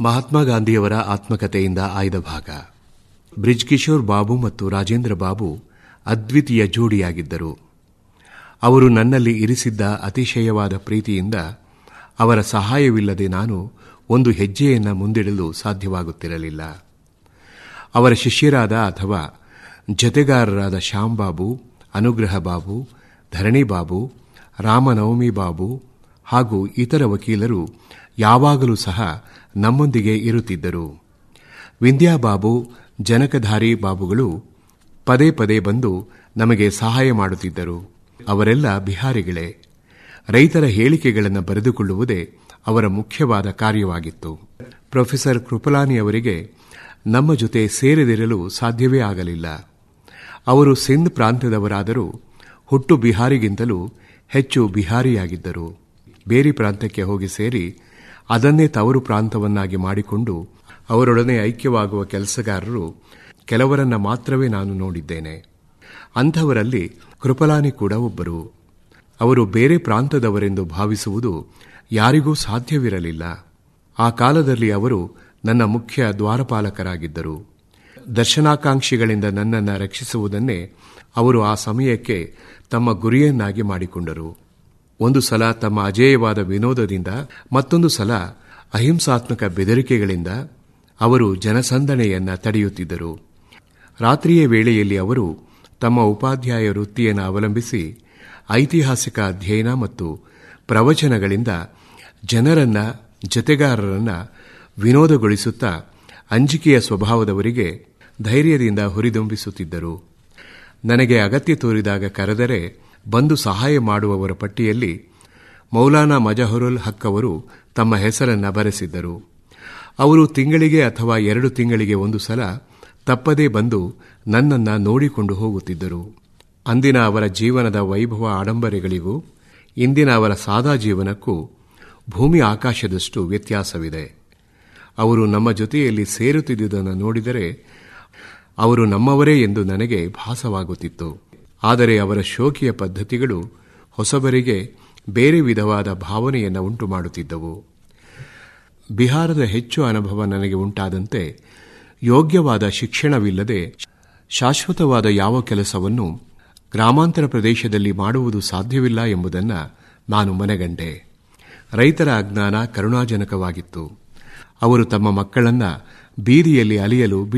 ಮಹಾತ್ಮ ಗಾಂಧಿಯವರ ಆತ್ಮಕಥೆಯಿಂದ ಆಯ್ದ ಭಾಗ ಬ್ರಿಜ್ ಕಿಶೋರ್ ಬಾಬು ಮತ್ತು ರಾಜೇಂದ್ರ ಬಾಬು ಅದ್ವಿತೀಯ ಜೋಡಿಯಾಗಿದ್ದರು ಅವರು ನನ್ನಲ್ಲಿ ಇರಿಸಿದ್ದ ಅತಿಶಯವಾದ ಪ್ರೀತಿಯಿಂದ ಅವರ ಸಹಾಯವಿಲ್ಲದೆ ನಾನು ಒಂದು ಹೆಜ್ಜೆಯನ್ನ ಮುಂದಿಡಲು ಸಾಧ್ಯವಾಗುತ್ತಿರಲಿಲ್ಲ ಅವರ ಶಿಷ್ಯರಾದ ಅಥವಾ ಜತೆಗಾರರಾದ ಶ್ಯಾಮ್ ಬಾಬು ಅನುಗ್ರಹ ಬಾಬು ಧರಣಿ ಬಾಬು ರಾಮನವಮಿ ಬಾಬು ಹಾಗೂ ಇತರ ವಕೀಲರು ಯಾವಾಗಲೂ ಸಹ ನಮ್ಮೊಂದಿಗೆ ಇರುತ್ತಿದ್ದರು ವಿಂದ್ಯಾ ಬಾಬು ಜನಕಧಾರಿ ಬಾಬುಗಳು ಪದೇ ಪದೇ ಬಂದು ನಮಗೆ ಸಹಾಯ ಮಾಡುತ್ತಿದ್ದರು ಅವರೆಲ್ಲ ಬಿಹಾರಿಗಳೇ ರೈತರ ಹೇಳಿಕೆಗಳನ್ನು ಬರೆದುಕೊಳ್ಳುವುದೇ ಅವರ ಮುಖ್ಯವಾದ ಕಾರ್ಯವಾಗಿತ್ತು ಪ್ರೊಫೆಸರ್ ಕೃಪಲಾನಿ ಅವರಿಗೆ ನಮ್ಮ ಜೊತೆ ಸೇರದಿರಲು ಸಾಧ್ಯವೇ ಆಗಲಿಲ್ಲ ಅವರು ಸಿಂಧ್ ಪ್ರಾಂತ್ಯದವರಾದರೂ ಹುಟ್ಟು ಬಿಹಾರಿಗಿಂತಲೂ ಹೆಚ್ಚು ಬಿಹಾರಿಯಾಗಿದ್ದರು ಬೇರೆ ಪ್ರಾಂತ್ಯಕ್ಕೆ ಹೋಗಿ ಸೇರಿ ಅದನ್ನೇ ತವರು ಪ್ರಾಂತವನ್ನಾಗಿ ಮಾಡಿಕೊಂಡು ಅವರೊಡನೆ ಐಕ್ಯವಾಗುವ ಕೆಲಸಗಾರರು ಕೆಲವರನ್ನ ಮಾತ್ರವೇ ನಾನು ನೋಡಿದ್ದೇನೆ ಅಂಥವರಲ್ಲಿ ಕೃಪಲಾನಿ ಕೂಡ ಒಬ್ಬರು ಅವರು ಬೇರೆ ಪ್ರಾಂತದವರೆಂದು ಭಾವಿಸುವುದು ಯಾರಿಗೂ ಸಾಧ್ಯವಿರಲಿಲ್ಲ ಆ ಕಾಲದಲ್ಲಿ ಅವರು ನನ್ನ ಮುಖ್ಯ ದ್ವಾರಪಾಲಕರಾಗಿದ್ದರು ದರ್ಶನಾಕಾಂಕ್ಷಿಗಳಿಂದ ನನ್ನನ್ನು ರಕ್ಷಿಸುವುದನ್ನೇ ಅವರು ಆ ಸಮಯಕ್ಕೆ ತಮ್ಮ ಗುರಿಯನ್ನಾಗಿ ಮಾಡಿಕೊಂಡರು ಒಂದು ಸಲ ತಮ್ಮ ಅಜೇಯವಾದ ವಿನೋದದಿಂದ ಮತ್ತೊಂದು ಸಲ ಅಹಿಂಸಾತ್ಮಕ ಬೆದರಿಕೆಗಳಿಂದ ಅವರು ಜನಸಂದಣೆಯನ್ನ ತಡೆಯುತ್ತಿದ್ದರು ರಾತ್ರಿಯ ವೇಳೆಯಲ್ಲಿ ಅವರು ತಮ್ಮ ಉಪಾಧ್ಯಾಯ ವೃತ್ತಿಯನ್ನು ಅವಲಂಬಿಸಿ ಐತಿಹಾಸಿಕ ಅಧ್ಯಯನ ಮತ್ತು ಪ್ರವಚನಗಳಿಂದ ಜನರನ್ನ ಜತೆಗಾರರನ್ನ ವಿನೋದಗೊಳಿಸುತ್ತಾ ಅಂಜಿಕೆಯ ಸ್ವಭಾವದವರಿಗೆ ಧೈರ್ಯದಿಂದ ಹುರಿದುಂಬಿಸುತ್ತಿದ್ದರು ನನಗೆ ಅಗತ್ಯ ತೋರಿದಾಗ ಕರೆದರೆ ಬಂದು ಸಹಾಯ ಮಾಡುವವರ ಪಟ್ಟಿಯಲ್ಲಿ ಮೌಲಾನಾ ಮಜಹರುಲ್ ಹಕ್ ಅವರು ತಮ್ಮ ಹೆಸರನ್ನ ಬರೆಸಿದ್ದರು ಅವರು ತಿಂಗಳಿಗೆ ಅಥವಾ ಎರಡು ತಿಂಗಳಿಗೆ ಒಂದು ಸಲ ತಪ್ಪದೇ ಬಂದು ನನ್ನನ್ನ ನೋಡಿಕೊಂಡು ಹೋಗುತ್ತಿದ್ದರು ಅಂದಿನ ಅವರ ಜೀವನದ ವೈಭವ ಆಡಂಬರೆಗಳಿಗೂ ಇಂದಿನ ಅವರ ಸಾದಾ ಜೀವನಕ್ಕೂ ಭೂಮಿ ಆಕಾಶದಷ್ಟು ವ್ಯತ್ಯಾಸವಿದೆ ಅವರು ನಮ್ಮ ಜೊತೆಯಲ್ಲಿ ಸೇರುತ್ತಿದ್ದುದನ್ನು ನೋಡಿದರೆ ಅವರು ನಮ್ಮವರೇ ಎಂದು ನನಗೆ ಭಾಸವಾಗುತ್ತಿತ್ತು ಆದರೆ ಅವರ ಶೋಕಿಯ ಪದ್ಧತಿಗಳು ಹೊಸಬರಿಗೆ ಬೇರೆ ವಿಧವಾದ ಭಾವನೆಯನ್ನು ಉಂಟು ಮಾಡುತ್ತಿದ್ದವು ಬಿಹಾರದ ಹೆಚ್ಚು ಅನುಭವ ನನಗೆ ಉಂಟಾದಂತೆ ಯೋಗ್ಯವಾದ ಶಿಕ್ಷಣವಿಲ್ಲದೆ ಶಾಶ್ವತವಾದ ಯಾವ ಕೆಲಸವನ್ನು ಗ್ರಾಮಾಂತರ ಪ್ರದೇಶದಲ್ಲಿ ಮಾಡುವುದು ಸಾಧ್ಯವಿಲ್ಲ ಎಂಬುದನ್ನು ನಾನು ಮನೆಗಂಡೆ ರೈತರ ಅಜ್ಞಾನ ಕರುಣಾಜನಕವಾಗಿತ್ತು ಅವರು ತಮ್ಮ ಮಕ್ಕಳನ್ನ ಬೀದಿಯಲ್ಲಿ ಅಲಿಯಲು